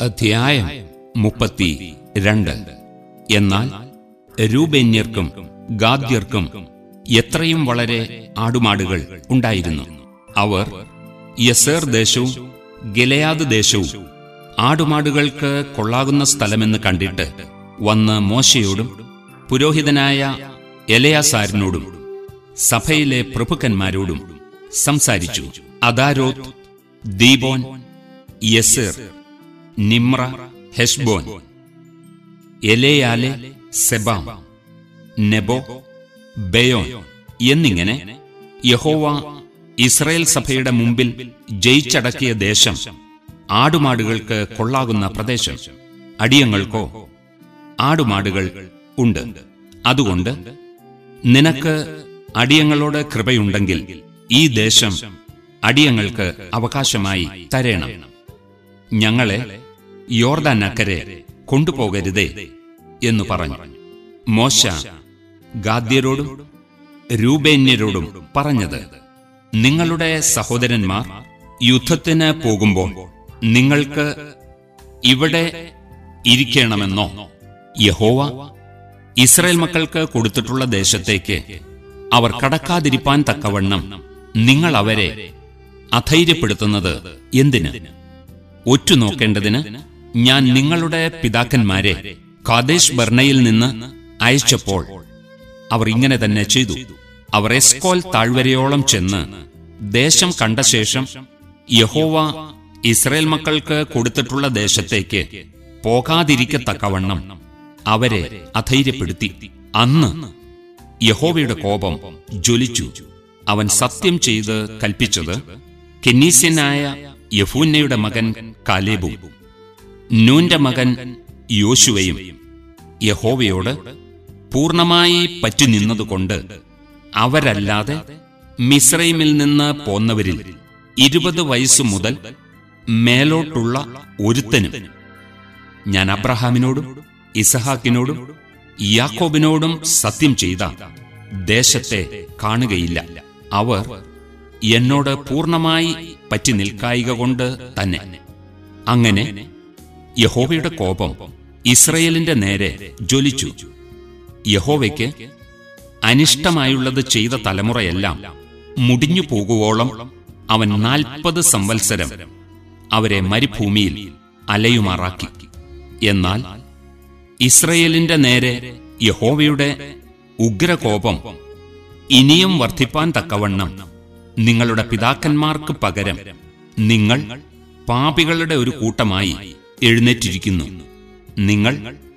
അധ്യായം മുപ്പത്തി രണ്ട് എന്നാൽ രൂപേന്യർക്കും ഗാദ്യർക്കും എത്രയും വളരെ ആടുമാടുകൾ ഉണ്ടായിരുന്നു അവർ യസേർ ദേശവും ഗിലയാദ് ദേശവും ആടുമാടുകൾക്ക് കൊള്ളാകുന്ന സ്ഥലമെന്ന് കണ്ടിട്ട് വന്ന് മോശയോടും പുരോഹിതനായ എലയാസാരിനോടും സഭയിലെ പ്രഭുക്കന്മാരോടും സംസാരിച്ചു അദാരോത്ത് ദീബോൻ യസേർ നിമ്ര ഹെഷ്ബോൻ എലേയാലെ സെബാം നെബോ ബെയോൻ എന്നിങ്ങനെ യഹോവ ഇസ്രയേൽ സഭയുടെ മുമ്പിൽ ജയിച്ചടക്കിയ ദേശം ആടുമാടുകൾക്ക് കൊള്ളാകുന്ന പ്രദേശം അടിയങ്ങൾക്കോ ആടുമാടുകൾ ഉണ്ട് അതുകൊണ്ട് നിനക്ക് അടിയങ്ങളോട് കൃപയുണ്ടെങ്കിൽ ഈ ദേശം അടിയങ്ങൾക്ക് അവകാശമായി തരേണം ഞങ്ങളെ യോർദാനക്കരെ കൊണ്ടുപോകരുതേ എന്നു പറഞ്ഞു മോശ ഗാദ്യരോടും രൂപേന്യരോടും പറഞ്ഞത് നിങ്ങളുടെ സഹോദരന്മാർ യുദ്ധത്തിന് പോകുമ്പോൾ നിങ്ങൾക്ക് ഇവിടെ ഇരിക്കണമെന്നോ യഹോവ ഇസ്രായേൽ മക്കൾക്ക് കൊടുത്തിട്ടുള്ള ദേശത്തേക്ക് അവർ കടക്കാതിരിപ്പാൻ തക്കവണ്ണം നിങ്ങൾ അവരെ അധൈര്യപ്പെടുത്തുന്നത് എന്തിന് ഒറ്റുനോക്കേണ്ടതിന് ഞാൻ നിങ്ങളുടെ പിതാക്കന്മാരെ കാദേശ് ബർണയിൽ നിന്ന് അയച്ചപ്പോൾ അവർ ഇങ്ങനെ തന്നെ ചെയ്തു അവർ എസ്കോൽ താഴ്വരയോളം ചെന്ന് ദേശം കണ്ട ശേഷം യഹോവ ഇസ്രയേൽ മക്കൾക്ക് കൊടുത്തിട്ടുള്ള ദേശത്തേക്ക് പോകാതിരിക്കത്തക്കവണ്ണം അവരെ അധൈര്യപ്പെടുത്തി അന്ന് യഹോവയുടെ കോപം ജ്വലിച്ചു അവൻ സത്യം ചെയ്ത് കൽപ്പിച്ചത് കെന്നീസ്യനായ യഫൂന്നയുടെ മകൻ കാലേബും നൂന്റെ മകൻ യോശുവയും യഹോവയോട് പൂർണമായി പറ്റി നിന്നതുകൊണ്ട് അവരല്ലാതെ മിസ്രൈമിൽ നിന്ന് പോന്നവരിൽ ഇരുപത് വയസ്സു മുതൽ മേലോട്ടുള്ള ഒരുത്തനും ഞാൻ അബ്രഹാമിനോടും ഇസഹാക്കിനോടും യാക്കോബിനോടും സത്യം ചെയ്ത ദേശത്തെ കാണുകയില്ല അവർ എന്നോട് പൂർണമായി പറ്റി നിൽക്കായിക കൊണ്ട് തന്നെ അങ്ങനെ യഹോവയുടെ കോപം ഇസ്രയേലിന്റെ നേരെ ജ്വലിച്ചു യഹോവയ്ക്ക് അനിഷ്ടമായുള്ളത് ചെയ്ത തലമുറയെല്ലാം മുടിഞ്ഞു പോകുവോളം അവൻ നാൽപ്പത് സംവത്സരം അവരെ മരുഭൂമിയിൽ അലയുമാറാക്കി എന്നാൽ ഇസ്രയേലിന്റെ നേരെ യഹോവയുടെ ഉഗ്രകോപം ഇനിയും വർദ്ധിപ്പാൻ തക്കവണ്ണം നിങ്ങളുടെ പിതാക്കന്മാർക്ക് പകരം നിങ്ങൾ പാപികളുടെ ഒരു കൂട്ടമായി എഴുന്നേറ്റിരിക്കുന്നു നിങ്ങൾ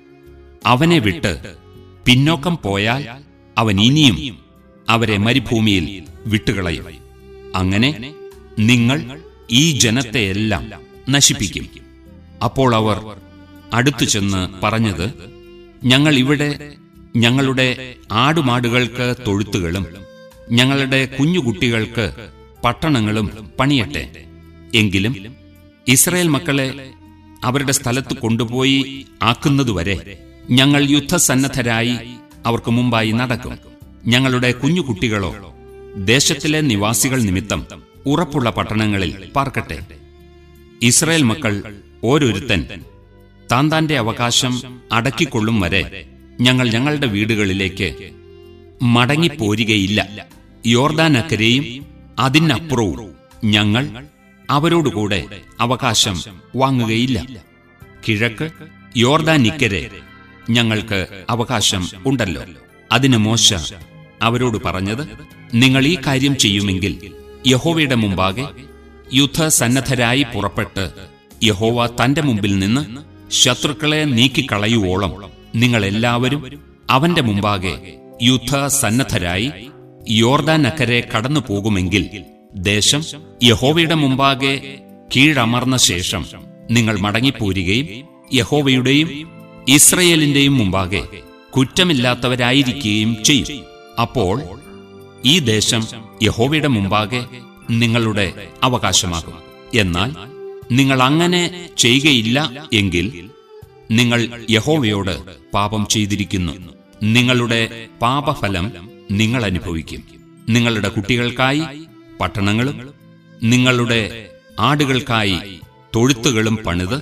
അവനെ വിട്ട് പിന്നോക്കം പോയാൽ അവൻ ഇനിയും അവരെ മരുഭൂമിയിൽ വിട്ടുകളയും അങ്ങനെ നിങ്ങൾ ഈ ജനത്തെയെല്ലാം നശിപ്പിക്കും അപ്പോൾ അവർ അടുത്തു ചെന്ന് പറഞ്ഞത് ഞങ്ങൾ ഇവിടെ ഞങ്ങളുടെ ആടുമാടുകൾക്ക് തൊഴുത്തുകളും ഞങ്ങളുടെ കുഞ്ഞുകുട്ടികൾക്ക് പട്ടണങ്ങളും പണിയട്ടെ എങ്കിലും ഇസ്രായേൽ മക്കളെ അവരുടെ സ്ഥലത്ത് കൊണ്ടുപോയി ആക്കുന്നതുവരെ ഞങ്ങൾ യുദ്ധസന്നദ്ധരായി അവർക്ക് മുമ്പായി നടക്കും ഞങ്ങളുടെ കുഞ്ഞുകുട്ടികളോ ദേശത്തിലെ നിവാസികൾ നിമിത്തം ഉറപ്പുള്ള പട്ടണങ്ങളിൽ പാർക്കട്ടെ ഇസ്രായേൽ മക്കൾ ഓരോരുത്തൻ താൻ താന്റെ അവകാശം അടക്കിക്കൊള്ളും വരെ ഞങ്ങൾ ഞങ്ങളുടെ വീടുകളിലേക്ക് മടങ്ങിപ്പോരുകയില്ല യോർദാനക്കരെയും അതിനപ്പുറവും ഞങ്ങൾ അവരോടുകൂടെ അവകാശം വാങ്ങുകയില്ല കിഴക്ക് യോർദാനിക്കരെ ഞങ്ങൾക്ക് അവകാശം ഉണ്ടല്ലോ അതിന് മോശ അവരോട് പറഞ്ഞത് നിങ്ങൾ ഈ കാര്യം ചെയ്യുമെങ്കിൽ യഹോവയുടെ മുമ്പാകെ യുദ്ധസന്നദ്ധരായി പുറപ്പെട്ട് യഹോവ തന്റെ മുമ്പിൽ നിന്ന് ശത്രുക്കളെ നീക്കിക്കളയുവോളം നിങ്ങൾ എല്ലാവരും അവന്റെ മുമ്പാകെ യുദ്ധസന്നദ്ധരായി യോർദാനക്കരെ കടന്നു പോകുമെങ്കിൽ ദേശം യഹോവയുടെ മുമ്പാകെ കീഴമർന്ന ശേഷം നിങ്ങൾ മടങ്ങിപ്പോരുകയും യഹോവയുടെയും ഇസ്രയേലിന്റെയും മുമ്പാകെ കുറ്റമില്ലാത്തവരായിരിക്കുകയും ചെയ്യും അപ്പോൾ ഈ ദേശം യഹോവയുടെ മുമ്പാകെ നിങ്ങളുടെ അവകാശമാകും എന്നാൽ നിങ്ങൾ അങ്ങനെ ചെയ്യുകയില്ല എങ്കിൽ നിങ്ങൾ യഹോവയോട് പാപം ചെയ്തിരിക്കുന്നു നിങ്ങളുടെ പാപഫലം നിങ്ങൾ അനുഭവിക്കും നിങ്ങളുടെ കുട്ടികൾക്കായി പട്ടണങ്ങളും നിങ്ങളുടെ ആടുകൾക്കായി തൊഴുത്തുകളും പണിത്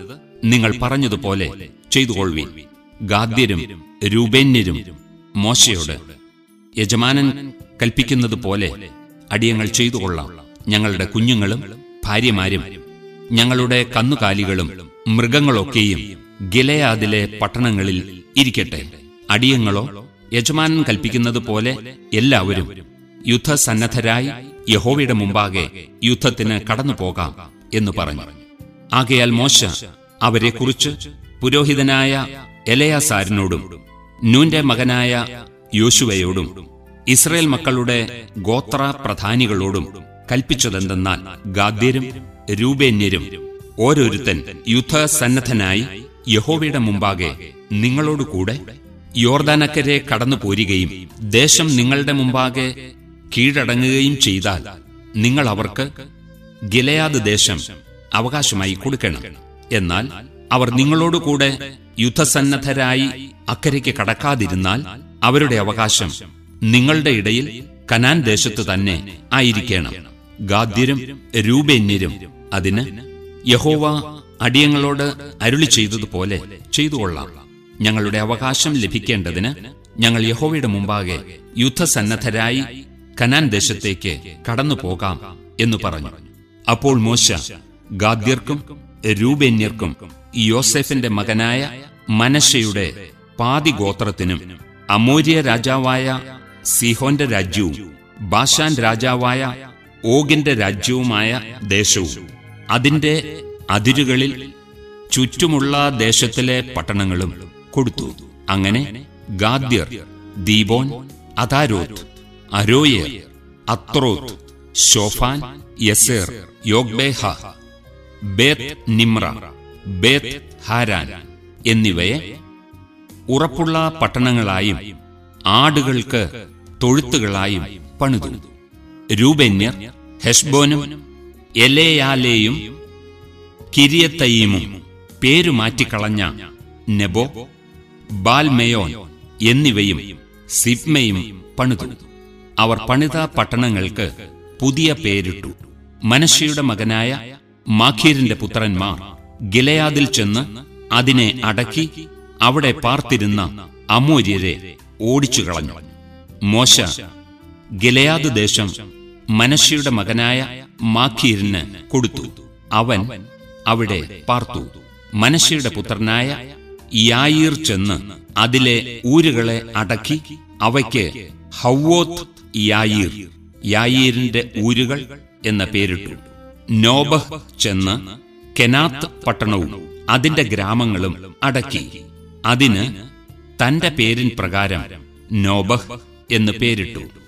നിങ്ങൾ പറഞ്ഞതുപോലെ ചെയ്തുകൊള്ളുവീൻ ഗാദ്യരും രൂപേന്യരും മോശയോട് യജമാനൻ കൽപ്പിക്കുന്നത് പോലെ അടിയങ്ങൾ ചെയ്തുകൊള്ളാം ഞങ്ങളുടെ കുഞ്ഞുങ്ങളും ഭാര്യമാരും ഞങ്ങളുടെ കന്നുകാലികളും മൃഗങ്ങളൊക്കെയും ഗിലയാദിലെ പട്ടണങ്ങളിൽ ഇരിക്കട്ടെ അടിയങ്ങളോ യജമാനൻ കൽപ്പിക്കുന്നത് പോലെ എല്ലാവരും യുദ്ധസന്നദ്ധരായി യഹോവയുടെ മുമ്പാകെ യുദ്ധത്തിന് കടന്നു പോകാം എന്ന് പറഞ്ഞു ആകയാൽ മോശ അവരെക്കുറിച്ച് പുരോഹിതനായ എലയാസാരിനോടും നൂന്റെ മകനായ യോശുവയോടും ഇസ്രയേൽ മക്കളുടെ ഗോത്ര പ്രധാനികളോടും കൽപ്പിച്ചതെന്തെന്നാൽ ഗാദ്യരും രൂപേന്യരും ഓരോരുത്തൻ യുദ്ധസന്നദ്ധനായി യഹോവയുടെ മുമ്പാകെ നിങ്ങളോടുകൂടെ യോർദാനക്കരെ കടന്നു പോരുകയും ദേശം നിങ്ങളുടെ മുമ്പാകെ കീഴടങ്ങുകയും ചെയ്താൽ നിങ്ങൾ അവർക്ക് ഗിലയാദ് ദേശം അവകാശമായി കൊടുക്കണം എന്നാൽ അവർ നിങ്ങളോടുകൂടെ യുദ്ധസന്നദ്ധരായി അക്കരയ്ക്ക് കടക്കാതിരുന്നാൽ അവരുടെ അവകാശം നിങ്ങളുടെ ഇടയിൽ കനാൻ ദേശത്ത് തന്നെ ആയിരിക്കണം ഗാദ്യരും രൂപേന്യരും അതിന് യഹോവ അടിയങ്ങളോട് അരുളി ചെയ്തതുപോലെ ചെയ്തുകൊള്ളാം ഞങ്ങളുടെ അവകാശം ലഭിക്കേണ്ടതിന് ഞങ്ങൾ യഹോവയുടെ മുമ്പാകെ യുദ്ധസന്നദ്ധരായി കനാൻ ദേശത്തേക്ക് കടന്നു പോകാം എന്ന് പറഞ്ഞു അപ്പോൾ മോശ ഗാദ്യർക്കും രൂപേന്യർക്കും യോസെഫിന്റെ മകനായ മനശയുടെ പാതിഗോത്രത്തിനും അമോര്യ രാജാവായ സിഹോന്റെ രാജ്യവും ബാഷാൻ രാജാവായ ഓഗിന്റെ രാജ്യവുമായ ദേശവും അതിന്റെ അതിരുകളിൽ ചുറ്റുമുള്ള ദേശത്തിലെ പട്ടണങ്ങളും കൊടുത്തു അങ്ങനെ ഗാദ്യർ ദീബോൻ അതാരോത്ത് അരോയർ അത്രോത്ത് ഷോഫാൻ യസേർ യോഗ്ബേഹ ബേത് നിമ്ര ബേത് ഹാരാൻ എന്നിവയെ ഉറപ്പുള്ള പട്ടണങ്ങളായും ആടുകൾക്ക് തൊഴുത്തുകളായും പണിതു രൂപന്യർ ഹെഷ്ബോനും എലേയാലേയും കിരിയത്തയ്യീമും പേരു മാറ്റിക്കളഞ്ഞ നെബോ ബാൽമയോൻ എന്നിവയും സിപ്മയും പണിതു അവർ പണിത പട്ടണങ്ങൾക്ക് പുതിയ പേരിട്ടു മനശയുടെ മകനായ മാഖീരിന്റെ പുത്രന്മാർ ഗിലയാദിൽ ചെന്ന് അതിനെ അടക്കി അവിടെ പാർത്തിരുന്ന അമൂര്യരെ ഓടിച്ചു കളഞ്ഞു മോശ ഗിലയാദ് ദേശം മനശയുടെ മകനായ മാഖീരിന് കൊടുത്തു അവൻ അവിടെ പാർത്തു മനശയുടെ പുത്രനായ യായീർ ചെന്ന് അതിലെ ഊരുകളെ അടക്കി അവയ്ക്ക് ഹൗവോത്ത് യായീർ യായീരിന്റെ ഊരുകൾ എന്ന പേരിട്ടു നോബഹ് ചെന്ന് കെനാത്ത് പട്ടണവും അതിന്റെ ഗ്രാമങ്ങളും അടക്കി അതിന് തന്റെ പേരിൻ പ്രകാരം നോബഹ് എന്ന് പേരിട്ടു